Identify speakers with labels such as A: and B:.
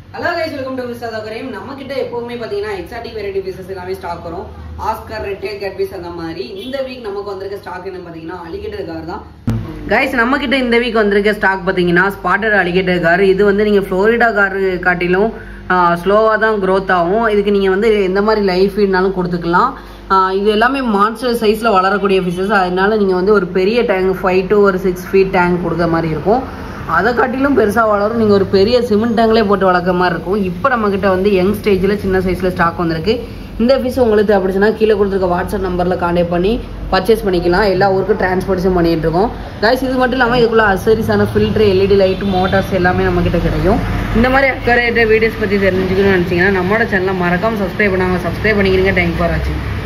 A: hello guys welcome to mister தகரையும் நம்ம கிட்ட எப்பவுமே பாத்தீங்கன்னா எக்ஸாட்டிக் வெரைட்டி பீசஸ் எல்லாமே ஸ்டாக் வரும் ஆஸ்கர் ரெட்டேல் கேட் பீஸ் அந்த மாதிரி இந்த வீக் நமக்கு வந்திருக்க ஸ்டாக் என்ன பாத்தீங்கன்னா அலிகேட்டர் கார் தான் கைஸ் நம்ம கிட்ட இந்த வீக் வந்திருக்க ஸ்டாக் பாத்தீங்கன்னா ஸ்பாட்டட் அலிகேட்டர் கார் இது வந்து நீங்க ஃப்ளோரிடா கார் காட்டிலும் ஸ்லோவாக தான் growth ஆகும் இதுக்கு நீங்கள் வந்து எந்த மாதிரி லைஃப் ஃபீட்னாலும் கொடுத்துக்கலாம் ஆஹ் இது எல்லாமே மான்ஸ்டர் சைஸில் வளரக்கூடிய ஃபிஷஸ் அதனால நீங்கள் வந்து ஒரு பெரிய டேங்க் ஃபைவ் டு ஒரு சிக்ஸ் ஃபீட் டேங்க் கொடுக்குற மாதிரி இருக்கும் அதை காட்டிலும் பெருசாக வளரும் நீங்கள் ஒரு பெரிய சிமெண்ட் டேங்க்லேயே போட்டு வளர்க்குற மாதிரி இருக்கும் இப்போ நம்மக்கிட்ட வந்து யங் ஸ்டேஜில் சின்ன சைஸில் ஸ்டாக் வந்திருக்கு இந்த ஃபிஷ் உங்களுக்கு தேவைப்படுச்சுன்னா கீழே கொடுத்துருக்க வாட்ஸ்அப் நம்பரில் கான்டாக்ட் பண்ணி பர்ச்சேஸ் பண்ணிக்கலாம் எல்லா ஊருக்கும் டிரான்ஸ்போர்ட்டேஷன் பண்ணிட்டு இருக்கோம் கைஸ் இது மட்டும் இல்லாமல் இதுக்குள்ள அசரிஸான ஃபில்ட்ரு எல்இடி லைட் மோட்டார்ஸ் எல்லாமே நம்மக்கிட்ட கிடைக்கும் இந்த மாதிரி அக்கறையிட்ட வீடியோஸ் பற்றி தெரிஞ்சுக்கணும்னு நினச்சிங்கன்னா நம்மளோட சேனலை மறக்காம சப்ஸ்கிரைப் பண்ணாங்க சப்ஸ்கிரைப் பண்ணிக்கிறீங்க தேங்க் ஃபார் வாட்சிங்